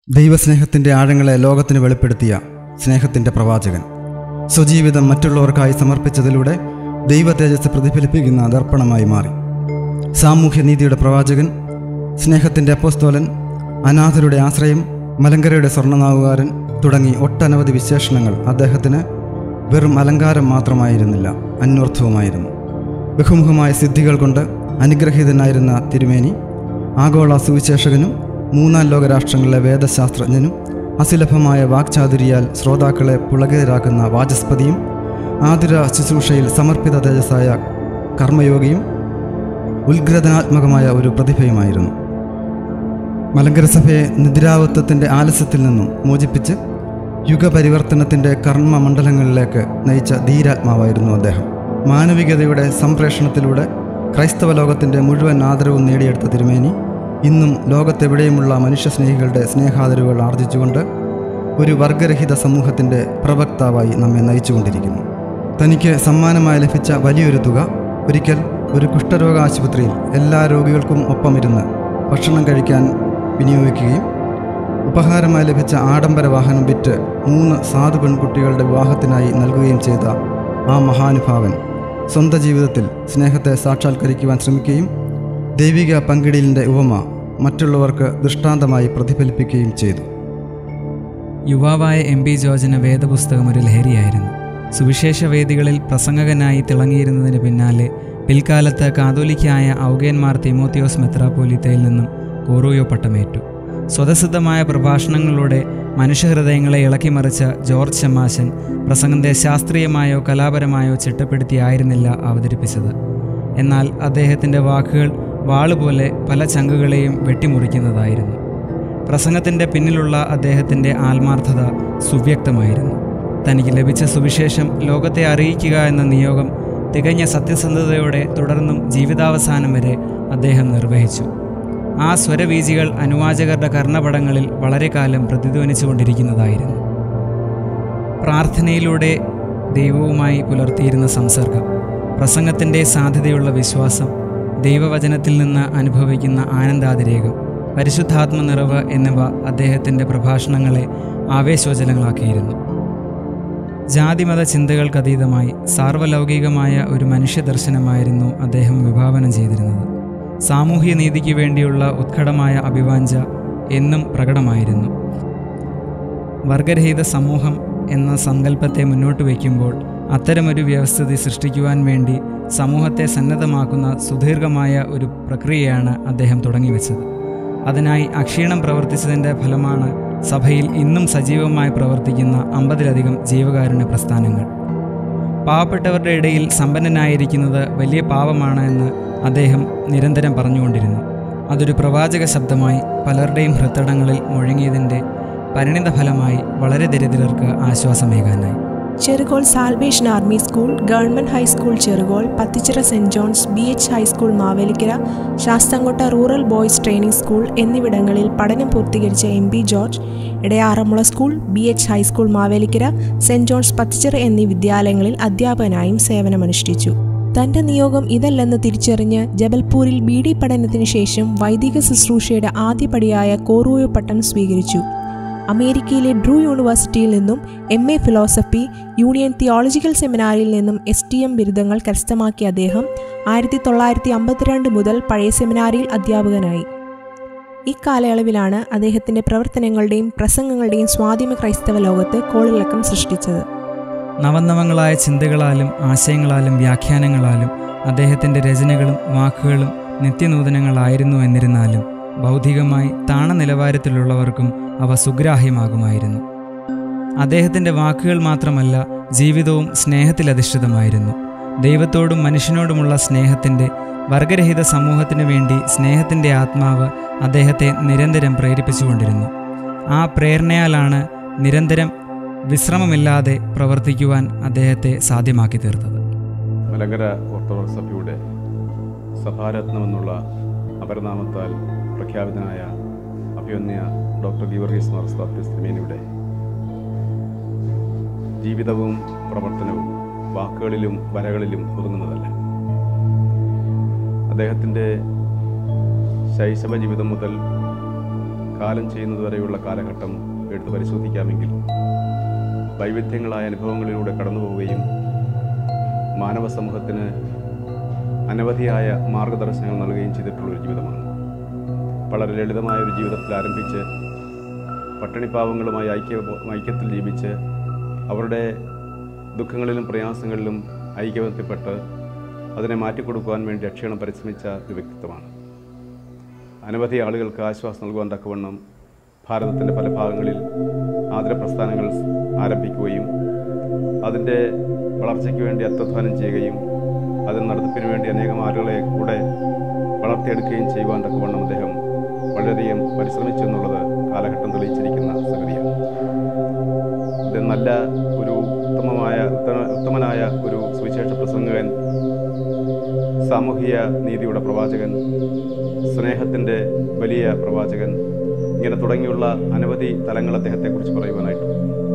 ദൈവസ്നേഹത്തിൻ്റെ ആഴങ്ങളെ ലോകത്തിന് വെളിപ്പെടുത്തിയ സ്നേഹത്തിൻ്റെ പ്രവാചകൻ സ്വജീവിതം മറ്റുള്ളവർക്കായി സമർപ്പിച്ചതിലൂടെ ദൈവ തേജസ് പ്രതിഫലിപ്പിക്കുന്ന ദർപ്പണമായി മാറി സാമൂഹ്യനീതിയുടെ പ്രവാചകൻ സ്നേഹത്തിൻ്റെ അപ്പോസ്തോലൻ അനാഥരുടെ ആശ്രയം മലങ്കരയുടെ സ്വർണ്ണനാവുകാരൻ തുടങ്ങി ഒട്ടനവധി വിശേഷണങ്ങൾ അദ്ദേഹത്തിന് വെറും അലങ്കാരം മാത്രമായിരുന്നില്ല അന്വർത്ഥവുമായിരുന്നു ബഹുമുഖമായ സിദ്ധികൾ കൊണ്ട് അനുഗ്രഹീതനായിരുന്ന തിരുമേനി ആഗോള സുവിശേഷകനും മൂന്നാം ലോക രാഷ്ട്രങ്ങളിലെ വേദശാസ്ത്രജ്ഞനും അസുലഭമായ വാക്ചാതുരിയാൽ ശ്രോതാക്കളെ പുളകിതരാക്കുന്ന വാചസ്പതിയും ആതുര ശുശ്രൂഷയിൽ സമർപ്പിത തേജസ്സായ കർമ്മയോഗിയും ഉത്ഗ്രഥനാത്മകമായ ഒരു പ്രതിഭയുമായിരുന്നു മലങ്കര സഭയെ നിദ്രാവത്വത്തിൻ്റെ ആലസ്യത്തിൽ നിന്നും മോചിപ്പിച്ച് യുഗപരിവർത്തനത്തിൻ്റെ കർമ്മമണ്ഡലങ്ങളിലേക്ക് നയിച്ച ധീരാത്മാവായിരുന്നു അദ്ദേഹം മാനവികതയുടെ സംപ്രേഷണത്തിലൂടെ ക്രൈസ്തവ ലോകത്തിൻ്റെ മുഴുവൻ ആദരവും നേടിയെടുത്ത തിരുമേനി ഇന്നും ലോകത്തെവിടെയുമുള്ള മനുഷ്യസ്നേഹികളുടെ സ്നേഹാദരവുകൾ ആർജിച്ചുകൊണ്ട് ഒരു വർഗരഹിത സമൂഹത്തിൻ്റെ പ്രവക്താവായി നമ്മെ നയിച്ചുകൊണ്ടിരിക്കുന്നു തനിക്ക് സമ്മാനമായി ലഭിച്ച വലിയൊരു തുക ഒരിക്കൽ ഒരു കുഷ്ഠരോഗ ആശുപത്രിയിൽ എല്ലാ രോഗികൾക്കും ഒപ്പമിരുന്ന് ഭക്ഷണം കഴിക്കാൻ വിനിയോഗിക്കുകയും ഉപഹാരമായി ലഭിച്ച ആഡംബര വാഹനം വിറ്റ് മൂന്ന് സാധു പെൺകുട്ടികളുടെ വിവാഹത്തിനായി നൽകുകയും ചെയ്ത ആ മഹാനുഭാവൻ സ്വന്തം ജീവിതത്തിൽ സ്നേഹത്തെ സാക്ഷാത്കരിക്കുവാൻ ശ്രമിക്കുകയും ദൈവിക പങ്കിടലിൻ്റെ ഉപമ മറ്റുള്ളവർക്ക് ദൃഷ്ടാന്തമായി പ്രതിഫലിപ്പിക്കുകയും ചെയ്തു യുവാവായ എം പി ജോർജിന് വേദപുസ്തകം ഒരു ലഹരിയായിരുന്നു സുവിശേഷ വേദികളിൽ പ്രസംഗകനായി തിളങ്ങിയിരുന്നതിന് പിന്നാലെ പിൽക്കാലത്ത് കാതോലിക്കായ ഔഗേന്മാർ തിമോത്തിയോസ് മെത്രാപ്പോലിത്തയിൽ നിന്നും കോറൂയോ പട്ടമേറ്റു സ്വതസിദ്ധമായ പ്രഭാഷണങ്ങളിലൂടെ മനുഷ്യഹൃദയങ്ങളെ ഇളക്കിമറിച്ച ജോർജ് ശമാശൻ പ്രസംഗത്തെ ശാസ്ത്രീയമായോ കലാപരമായോ ചിട്ടപ്പെടുത്തിയായിരുന്നില്ല അവതരിപ്പിച്ചത് എന്നാൽ അദ്ദേഹത്തിൻ്റെ വാക്കുകൾ വാളുപോലെ പല ചങ്കുകളെയും വെട്ടിമുറിക്കുന്നതായിരുന്നു പ്രസംഗത്തിൻ്റെ പിന്നിലുള്ള അദ്ദേഹത്തിൻ്റെ ആത്മാർത്ഥത സുവ്യക്തമായിരുന്നു തനിക്ക് ലഭിച്ച സുവിശേഷം ലോകത്തെ അറിയിക്കുക എന്ന നിയോഗം തികഞ്ഞ സത്യസന്ധതയോടെ തുടർന്നും ജീവിതാവസാനം വരെ അദ്ദേഹം നിർവഹിച്ചു ആ സ്വരവീചികൾ അനുവാചകരുടെ കർണപടങ്ങളിൽ വളരെ കാലം പ്രതിധ്വനിച്ചുകൊണ്ടിരിക്കുന്നതായിരുന്നു പ്രാർത്ഥനയിലൂടെ ദൈവവുമായി പുലർത്തിയിരുന്ന സംസർഗം പ്രസംഗത്തിൻ്റെ സാധ്യതയുള്ള വിശ്വാസം ദൈവവചനത്തിൽ നിന്ന് അനുഭവിക്കുന്ന ആനന്ദാതിരേകം പരിശുദ്ധാത്മ നിറവ് എന്നിവ അദ്ദേഹത്തിൻ്റെ പ്രഭാഷണങ്ങളെ ആവേശോജലങ്ങളാക്കിയിരുന്നു ജാതിമത ചിന്തകൾക്കതീതമായി സാർവലൗകികമായ ഒരു മനുഷ്യദർശനമായിരുന്നു അദ്ദേഹം വിഭാവനം ചെയ്തിരുന്നത് സാമൂഹ്യ നീതിക്ക് വേണ്ടിയുള്ള ഉത്കടമായ അഭിവാഞ്ച എന്നും പ്രകടമായിരുന്നു വർഗരഹിത സമൂഹം എന്ന സങ്കല്പത്തെ മുന്നോട്ട് വയ്ക്കുമ്പോൾ അത്തരമൊരു വ്യവസ്ഥിതി സൃഷ്ടിക്കുവാൻ വേണ്ടി സമൂഹത്തെ സന്നദ്ധമാക്കുന്ന സുദീർഘമായ ഒരു പ്രക്രിയയാണ് അദ്ദേഹം തുടങ്ങിവെച്ചത് അതിനായി അക്ഷീണം പ്രവർത്തിച്ചതിൻ്റെ ഫലമാണ് സഭയിൽ ഇന്നും സജീവമായി പ്രവർത്തിക്കുന്ന അമ്പതിലധികം ജീവകാരുണ്യ പ്രസ്ഥാനങ്ങൾ പാവപ്പെട്ടവരുടെ ഇടയിൽ സമ്പന്നനായിരിക്കുന്നത് വലിയ പാവമാണ് എന്ന് അദ്ദേഹം നിരന്തരം പറഞ്ഞുകൊണ്ടിരുന്നു അതൊരു പ്രവാചക ശബ്ദമായി പലരുടെയും ഹൃത്തടങ്ങളിൽ മുഴങ്ങിയതിൻ്റെ പരിണിത ഫലമായി വളരെ ദരിദ്രർക്ക് ആശ്വാസമേകാനായി Cherukol salvation army school government high school Cherukol Pathichira saint John's B H high school Mavelikara Sasthamkotta rural boys training school എന്നിവിടങ്ങളിൽ പഠനം പൂർത്തീകരിച്ച M P George Edayaranmula school B H high school Mavelikara saint John's Pathichira എന്നീ വിദ്യാലയങ്ങളിൽ അധ്യാപകനായും സേവനമനുഷ്ഠിച്ചു തന്റെ നിയോഗം ഇതല്ലെന്ന് തിരിച്ചറിഞ്ഞ് ജബൽപൂരിൽ ബി ഡി പഠനത്തിന് ശേഷം വൈദിക ശുശ്രൂഷയുടെ ആദ്യപടിയായ കോറൂയോ പട്ടം സ്വീകരിച്ചു അമേരിക്കയിലെ ഡ്രൂ യൂണിവേഴ്സിറ്റിയിൽ നിന്നും M A philosophy union theological സെമിനാറിൽ നിന്നും എസ് ടി എം ബിരുദങ്ങൾ കരസ്ഥമാക്കിയ അദ്ദേഹം ആയിരത്തി തൊള്ളായിരത്തി അമ്പത്തിരണ്ട് മുതൽ പഴയ സെമിനാരിയിൽ അധ്യാപകനായി ഇക്കാലയളവിലാണ് അദ്ദേഹത്തിൻ്റെ പ്രവർത്തനങ്ങളുടെയും പ്രസംഗങ്ങളുടെയും സ്വാധീന ക്രൈസ്തവ ലോകത്ത് കോളിളക്കം സൃഷ്ടിച്ചത് നവനവങ്ങളായ ചിന്തകളാലും ആശയങ്ങളാലും വ്യാഖ്യാനങ്ങളാലും അദ്ദേഹത്തിൻ്റെ രചനകളും വാക്കുകളും നിത്യനൂതനങ്ങളായിരുന്നു എന്നിരുന്നാലും ബൗദ്ധികമായി താണ നിലവാരത്തിലുള്ളവർക്കും അവ സുഗ്രാഹ്യമാകുമായിരുന്നു അദ്ദേഹത്തിൻ്റെ വാക്കുകൾ മാത്രമല്ല ജീവിതവും സ്നേഹത്തിലധിഷ്ഠിതമായിരുന്നു ദൈവത്തോടും മനുഷ്യനോടുമുള്ള സ്നേഹത്തിൻ്റെ വർഗരഹിത സമൂഹത്തിനു വേണ്ടി സ്നേഹത്തിൻ്റെ ആത്മാവ് അദ്ദേഹത്തെ നിരന്തരം പ്രേരിപ്പിച്ചുകൊണ്ടിരുന്നു ആ പ്രേരണയാലാണ് നിരന്തരം വിശ്രമമില്ലാതെ പ്രവർത്തിക്കുവാൻ അദ്ദേഹത്തെ സാധ്യമാക്കി തീർത്തത് മലങ്കര ഓർത്തഡോക്സ് സഭയുടെ സഭാരത്നമെന്നുള്ള അപരനാമത്താൽ പ്രഖ്യാപിതനായ അഭിമന്യ ഡോക്ടർ ഗീവർഗീസ് മാർസ്താത്യ തിരുമേനിയുടെ ജീവിതവും പ്രവർത്തനവും വാക്കുകളിലും വരകളിലും ഒതുങ്ങുന്നതല്ല അദ്ദേഹത്തിൻ്റെ ശൈശവ ജീവിതം മുതൽ കാലം ചെയ്യുന്നതുവരെയുള്ള കാലഘട്ടം എടുത്ത് പരിശോധിക്കാമെങ്കിൽ വൈവിധ്യങ്ങളായ അനുഭവങ്ങളിലൂടെ കടന്നു പോവുകയും മാനവ സമൂഹത്തിന് അനവധിയായ മാർഗദർശനങ്ങൾ നൽകുകയും ചെയ്തിട്ടുള്ള ഒരു ജീവിതമാണ് വളരെ ലളിതമായ ഒരു ജീവിതത്തിൽ ആരംഭിച്ച് പട്ടിണിപ്പാവങ്ങളുമായി ഐക്യ ഐക്യത്തിൽ ജീവിച്ച് അവരുടെ ദുഃഖങ്ങളിലും പ്രയാസങ്ങളിലും ഐക്യബന്ധപ്പെട്ട് അതിനെ മാറ്റിക്കൊടുക്കുവാൻ വേണ്ടി അക്ഷീണം പരിശ്രമിച്ച ഒരു വ്യക്തിത്വമാണ് അനവധി ആളുകൾക്ക് ആശ്വാസം നൽകുവാൻ തക്കവണ്ണം ഭാരതത്തിൻ്റെ പല ഭാഗങ്ങളിൽ ആദര പ്രസ്ഥാനങ്ങൾ ആരംഭിക്കുകയും അതിൻ്റെ വളർച്ചയ്ക്ക് വേണ്ടി അത്യധ്വാനം ചെയ്യുകയും അതിന് നടത്തിപ്പിന് വേണ്ടി അനേകം ആളുകളെ കൂടെ വളർത്തിയെടുക്കുകയും ചെയ്യുവാൻ തക്കവണ്ണം അദ്ദേഹം വളരെയധികം പരിശ്രമിച്ചു എന്നുള്ളത് കാലഘട്ടം തെളിയിച്ചിരിക്കുന്ന സംഗതിയാണ് ഇത് നല്ല ഒരു ഉത്തമമായ ഉത്തമ- ഉത്തമനായ ഒരു സുവിശേഷ പ്രസംഗകൻ സാമൂഹിക നീതിയുടെ പ്രവാചകൻ സ്നേഹത്തിൻ്റെ വലിയ പ്രവാചകൻ ഇങ്ങനെ തുടങ്ങിയുള്ള അനവധി തലങ്ങൾ അദ്ദേഹത്തെക്കുറിച്ച് പറയുവാനായിട്ട്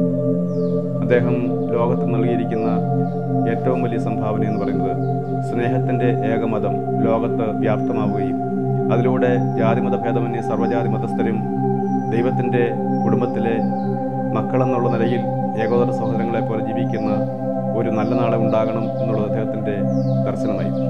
അദ്ദേഹം ലോകത്ത് നൽകിയിരിക്കുന്ന ഏറ്റവും വലിയ സംഭാവന എന്ന് പറയുന്നത് സ്നേഹത്തിൻ്റെ ഏകമതം ലോകത്ത് വ്യാപ്തമാവുകയും അതിലൂടെ ജാതിമത ഭേദമന്യേ സർവ്വജാതി മതസ്ഥരും ദൈവത്തിൻ്റെ കുടുംബത്തിലെ മക്കളെന്നുള്ള നിലയിൽ ഏകോദര സഹോദരങ്ങളെ പോലെ ജീവിക്കുന്ന ഒരു നല്ല നാളെ ഉണ്ടാകണം എന്നുള്ളത് അദ്ദേഹത്തിൻ്റെ ദർശനമായിരുന്നു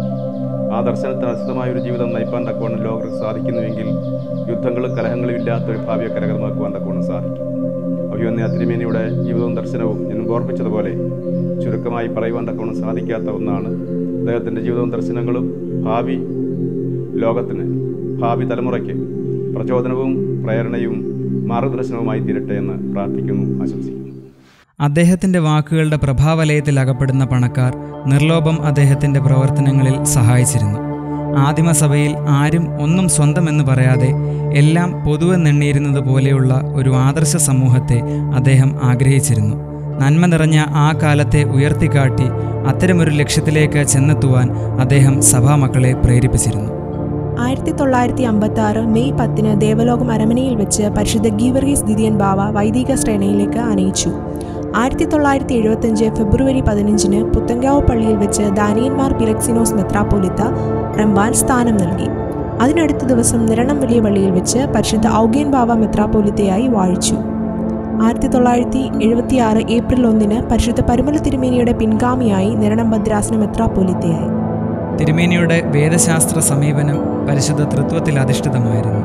ആ ദർശനത്തിന് അനുസൃതമായ ഒരു ജീവിതം നയിപ്പാൻ തക്കവണ്ണം ലോകർക്ക് സാധിക്കുന്നുവെങ്കിൽ യുദ്ധങ്ങളും കലഹങ്ങളും ഇല്ലാത്ത ഒരു ഭാവിയെ കരകരമാക്കുവാൻ തക്കവണ്ണം സാധിക്കും അഭിമന്യ തിരുമേനിയുടെ ജീവിതവും ദർശനവും ഞാൻ ഓർപ്പിച്ചതുപോലെ ചുരുക്കമായി പറയുവാൻ തക്കവണ്ണം സാധിക്കാത്ത ഒന്നാണ് അദ്ദേഹത്തിൻ്റെ ജീവിതവും ദർശനങ്ങളും ഭാവി ലോകത്തിന് ഭാവി തലമുറയ്ക്ക് പ്രചോദനവും പ്രേരണയും മാർഗദർശനവുമായി തീരട്ടെ എന്ന് പ്രാർത്ഥിക്കുന്നു ആശംസിക്കുന്നു അദ്ദേഹത്തിൻ്റെ വാക്കുകളുടെ പ്രഭാവലയത്തിൽ അകപ്പെടുന്ന പണക്കാർ നിർലോഭം അദ്ദേഹത്തിൻ്റെ പ്രവർത്തനങ്ങളിൽ സഹായിച്ചിരുന്നു ആദിമസഭയിൽ ആരും ഒന്നും സ്വന്തമെന്ന് പറയാതെ എല്ലാം പൊതുവെന്നെണ്ണിയിരുന്നത് പോലെയുള്ള ഒരു ആദർശ സമൂഹത്തെ അദ്ദേഹം ആഗ്രഹിച്ചിരുന്നു നന്മ നിറഞ്ഞ ആ കാലത്തെ ഉയർത്തിക്കാട്ടി അത്തരമൊരു ലക്ഷ്യത്തിലേക്ക് ചെന്നെത്തുവാൻ അദ്ദേഹം സഭാമക്കളെ പ്രേരിപ്പിച്ചിരുന്നു ആയിരത്തി തൊള്ളായിരത്തി അമ്പത്തി ആറ് മെയ് പത്തിന് ദേവലോകം അരമനയിൽ വെച്ച് പരിശുദ്ധ ഗീവർഗീസ് ദിദിയൻ ബാവ വൈദിക ശ്രേണിയിലേക്ക് അനയിച്ചു ആയിരത്തി തൊള്ളായിരത്തി എഴുപത്തഞ്ച് ഫെബ്രുവരി പതിനഞ്ചിന് പുത്തങ്കാവ് പള്ളിയിൽ വെച്ച് ദാനിയന്മാർ പിലക്സിനോസ് മെത്രാപ്പോലിത്ത റംബാൻ സ്ഥാനം നൽകി അതിനടുത്ത ദിവസം നിരണം വലിയ പള്ളിയിൽ വെച്ച് പരിശുദ്ധ ഔഗേൻ ബാവ മെത്രാപ്പോലിത്തയായി വാഴിച്ചു ആയിരത്തി തൊള്ളായിരത്തി എഴുപത്തിയാറ് ഏപ്രിൽ ഒന്നിന് പരിശുദ്ധ പരുമല തിരുമേനിയുടെ പിൻഗാമിയായി നിരണം ഭദ്രാസന മെത്രാപ്പോലിത്തയായി തിരുമേനിയുടെ വേദശാസ്ത്ര സമീപനം പരിശുദ്ധ തൃത്വത്തിൽ അധിഷ്ഠിതമായിരുന്നു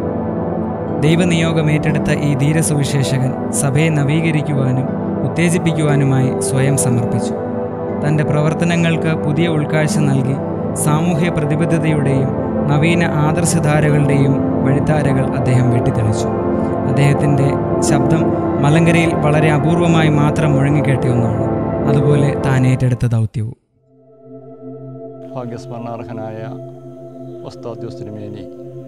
ദൈവനിയോഗം ഏറ്റെടുത്ത ഈ ധീരസുവിശേഷകൻ സഭയെ നവീകരിക്കുവാനും ഉത്തേജിപ്പിക്കുവാനുമായി സ്വയം സമർപ്പിച്ചു തൻ്റെ പ്രവർത്തനങ്ങൾക്ക് പുതിയ ഉൾക്കാഴ്ച നൽകി സാമൂഹ്യ പ്രതിബദ്ധതയുടെയും നവീന ആദർശധാരകളുടെയും വഴിത്താരകൾ അദ്ദേഹം വെട്ടിത്തെളിച്ചു അദ്ദേഹത്തിൻ്റെ ശബ്ദം മലങ്കരയിൽ വളരെ അപൂർവമായി മാത്രം മുഴങ്ങിക്കേട്ട ഒന്നാണ് അതുപോലെ താൻ ഏറ്റെടുത്ത ദൗത്യവും ഭാഗ്യസ്മരണാർഹനായ വസ്താദ്യോസ് തിരുമേനി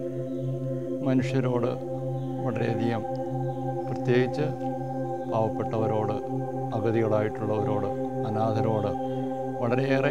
മനുഷ്യരോട് വളരെയധികം പ്രത്യേകിച്ച് പാവപ്പെട്ടവരോട് അഗതികളായിട്ടുള്ളവരോട് അനാഥരോട് വളരെയേറെ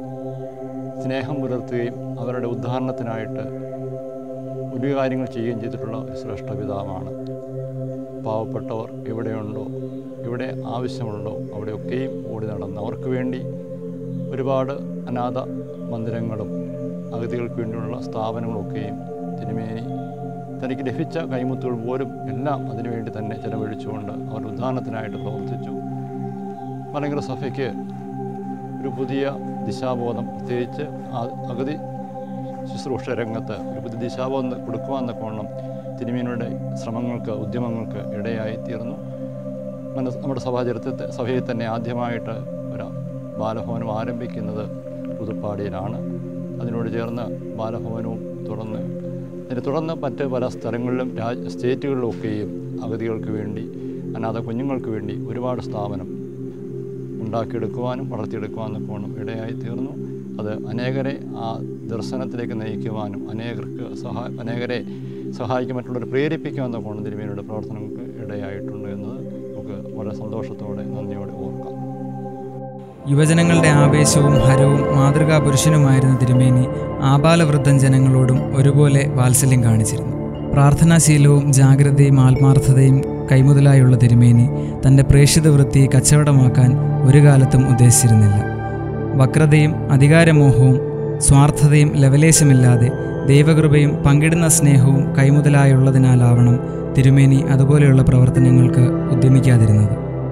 സ്നേഹം പുലർത്തുകയും അവരുടെ ഉദ്ധാരണത്തിനായിട്ട് വലിയ കാര്യങ്ങൾ ചെയ്യുകയും ചെയ്തിട്ടുള്ള ഒരു ശ്രേഷ്ഠ പിതാവാണ് പാവപ്പെട്ടവർ എവിടെയുണ്ടോ എവിടെ ആവശ്യമുണ്ടോ അവിടെയൊക്കെയും ഓടി നടന്ന് അവർക്ക് വേണ്ടി ഒരുപാട് അനാഥ മന്ദിരങ്ങളും അഗതികൾക്ക് വേണ്ടിയുള്ള സ്ഥാപനങ്ങളൊക്കെയും തിരുമേനി തനിക്ക് ലഭിച്ച കൈമുത്തുകൾ പോലും എല്ലാം അതിനുവേണ്ടി തന്നെ ചെലവഴിച്ചുകൊണ്ട് അവർ ഉദ്ധാരണത്തിനായിട്ട് പ്രവർത്തിച്ചു മലങ്കര സഭയ്ക്ക് ഒരു പുതിയ ദിശാബോധം പ്രത്യേകിച്ച് ആ- അഗതി ശുശ്രൂഷ രംഗത്ത് ഒരു പുതിയ ദിശാബോധം കൊടുക്കുവാൻ തക്കവണ്ണം തിരുമേനിയുടെ ശ്രമങ്ങൾക്ക് ഉദ്യമങ്ങൾക്ക് ഇടയായി തീർന്നു മന- നമ്മുടെ സഭാചരിത്രത്തെ സഭയിൽ തന്നെ ആദ്യമായിട്ട് ഒരു ബാലഭവനം ആരംഭിക്കുന്നത് പുതുപ്പാടിയിലാണ് അതിനോട് ചേർന്ന് ബാലഭവനവും തുടർന്ന് അതിനെ തുടർന്ന് മറ്റ് പല സ്ഥലങ്ങളിലും രാജ് സ്റ്റേറ്റുകളിലൊക്കെയും അഗതികൾക്ക് വേണ്ടി അനാഥ കുഞ്ഞുങ്ങൾക്ക് വേണ്ടി ഒരുപാട് സ്ഥാപനം ഉണ്ടാക്കിയെടുക്കുവാനും വളർത്തിയെടുക്കുവാനും പോകണം ഇടയായി തീർന്നു അത് അനേകരെ ആ ദർശനത്തിലേക്ക് നയിക്കുവാനും അനേകർക്ക് സഹാ അനേകരെ സഹായിക്കാൻ മറ്റുള്ളവരെ പ്രേരിപ്പിക്കുവാൻ പോകണം തിരുമേനിയുടെ പ്രവർത്തനങ്ങൾക്ക് ഇടയായിട്ടുണ്ട് എന്നത് നമുക്ക് വളരെ സന്തോഷത്തോടെ നന്ദിയോടെ ഓർക്കാം യുവജനങ്ങളുടെ ആവേശവും ഹരവും മാതൃകാ പുരുഷനുമായിരുന്ന തിരുമേനി ആബാലവൃദ്ധൻ ജനങ്ങളോടും ഒരുപോലെ വാത്സല്യം കാണിച്ചിരുന്നു പ്രാർത്ഥനാശീലവും ജാഗ്രതയും ആത്മാർത്ഥതയും കൈമുതലായുള്ള തിരുമേനി തൻ്റെ പ്രേക്ഷിത വൃത്തി കച്ചവടമാക്കാൻ ഒരു കാലത്തും ഉദ്ദേശിച്ചിരുന്നില്ല വക്രതയും അധികാരമോഹവും സ്വാർത്ഥതയും ലവലേശമില്ലാതെ ദൈവകൃപയും പങ്കിടുന്ന സ്നേഹവും കൈമുതലായുള്ളതിനാലാവണം തിരുമേനി അതുപോലെയുള്ള പ്രവർത്തനങ്ങൾക്ക് ഉദ്യമിക്കാതിരുന്നത്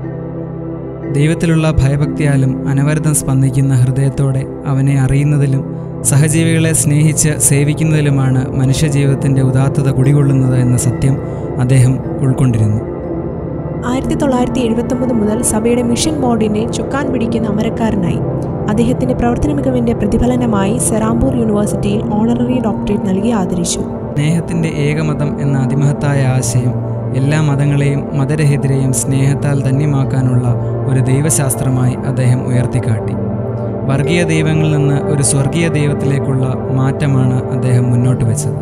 ദൈവത്തിലുള്ള ഭയഭക്തിയാലും അനവരതം സ്പന്ദിക്കുന്ന ഹൃദയത്തോടെ അവനെ അറിയുന്നതിലും സഹജീവികളെ സ്നേഹിച്ച് സേവിക്കുന്നതിലുമാണ് മനുഷ്യജീവിതത്തിൻ്റെ ഉദാത്തത കുടികൊള്ളുന്നത് എന്ന സത്യം അദ്ദേഹം ഉൾക്കൊണ്ടിരുന്നു ആയിരത്തി തൊള്ളായിരത്തി എഴുപത്തൊമ്പത് മുതൽ സഭയുടെ മിഷൻ ബോർഡിനെ ചുക്കാൻ പിടിക്കുന്ന അമരക്കാരനായി അദ്ദേഹത്തിന്റെ പ്രവർത്തന മികവിന്റെ പ്രതിഫലനമായി സെറാംപൂർ യൂണിവേഴ്സിറ്റിയിൽ ഓണററി ഡോക്ടറേറ്റ് നൽകി ആദരിച്ചു സ്നേഹത്തിൻ്റെ ഏകമതം എന്ന അതിമഹത്തായ ആശയം എല്ലാ മതങ്ങളെയും മതരഹിതരെയും സ്നേഹത്താൽ ധന്യമാക്കാനുള്ള ഒരു ദൈവശാസ്ത്രമായി അദ്ദേഹം ഉയർത്തിക്കാട്ടി വർഗീയ ദൈവങ്ങളിൽ നിന്ന് ഒരു സ്വർഗീയ ദൈവത്തിലേക്കുള്ള മാറ്റമാണ് അദ്ദേഹം മുന്നോട്ട് വെച്ചത്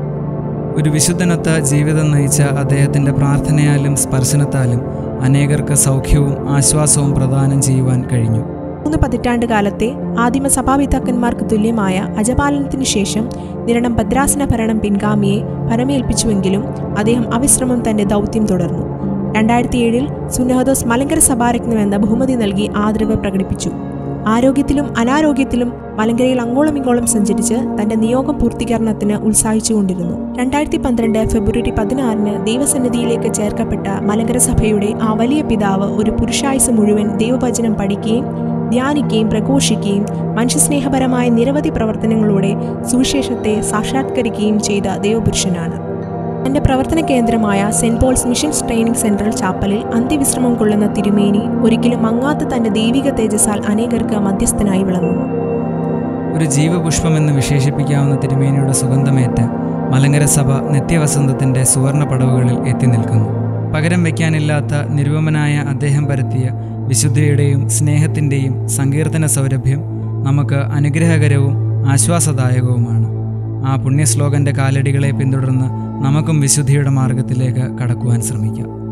ഒരു വിശുദ്ധനൊത്ത ജീവിതം നയിച്ച അദ്ദേഹത്തിൻ്റെ പ്രാർത്ഥനയാലും സ്പർശനത്താലും അനേകർക്ക് സൗഖ്യവും ആശ്വാസവും പ്രദാനം ചെയ്യുവാൻ കഴിഞ്ഞു മൂന്ന് പതിറ്റാണ്ട് കാലത്തെ ആദിമ സഭാപിതാക്കന്മാർക്ക് തുല്യമായ അജപാലനത്തിനു ശേഷം നിരണം ഭദ്രാസന ഭരണം പിൻഗാമിയെ പരമേൽപ്പിച്ചുവെങ്കിലും അദ്ദേഹം അവിശ്രമം തന്റെ ദൗത്യം തുടർന്നു രണ്ടായിരത്തി ഏഴിൽ സുന്നഹദോസ് മലങ്കര സഭാരത്നം എന്ന ബഹുമതി നൽകി ആദരവ് പ്രകടിപ്പിച്ചു ആരോഗ്യത്തിലും അനാരോഗ്യത്തിലും മലങ്കരയിൽ അങ്ങോളം ഇങ്ങോളം സഞ്ചരിച്ച് തന്റെ നിയോഗം പൂർത്തീകരണത്തിന് ഉത്സാഹിച്ചുകൊണ്ടിരുന്നു രണ്ടായിരത്തി പന്ത്രണ്ട് ഫെബ്രുവരി പതിനാറിന് ദൈവസന്നിധിയിലേക്ക് ചേർക്കപ്പെട്ട മലങ്കര സഭയുടെ ആ വലിയ പിതാവ് ഒരു പുരുഷായുസ് മുഴുവൻ ദൈവവചനം പഠിക്കുകയും ധ്യാനിക്കുകയും പ്രഘോഷിക്കുകയും മനുഷ്യസ്നേഹപരമായ നിരവധി പ്രവർത്തനങ്ങളോടെ സുവിശേഷത്തെ സാക്ഷാത്കരിക്കുകയും ചെയ്ത ദൈവപുരുഷനാണ് തന്റെ പ്രവർത്തന കേന്ദ്രമായ saint Paul's missions training central ചാപ്പലിൽ അന്ത്യവിശ്രമം കൊള്ളുന്ന തിരുമേനി ഒരിക്കലും മങ്ങാത്ത തന്റെ ദൈവിക തേജസ്സാൽ അനേകർക്ക് മധ്യസ്ഥനായി വിളങ്ങുന്നു ഒരു ജീവപുഷ്പമെന്ന് വിശേഷിപ്പിക്കാവുന്ന തിരുമേനിയുടെ സുഗന്ധമേറ്റ് മലങ്കര സഭ നിത്യവസന്തത്തിൻ്റെ സുവർണ പടവുകളിൽ എത്തി നിൽക്കുന്നു പകരം വയ്ക്കാനില്ലാത്ത നിരുപമനായ അദ്ദേഹം പരത്തിയ വിശുദ്ധിയുടെയും സ്നേഹത്തിൻ്റെയും സങ്കീർത്തന സൗരഭ്യം നമുക്ക് അനുഗ്രഹകരവും ആശ്വാസദായകവുമാണ് ആ പുണ്യശ്ലോകന്റെ കാലടികളെ പിന്തുടർന്ന് നമുക്കും വിശുദ്ധിയുടെ മാർഗത്തിലേക്ക് കടക്കുവാൻ ശ്രമിക്കാം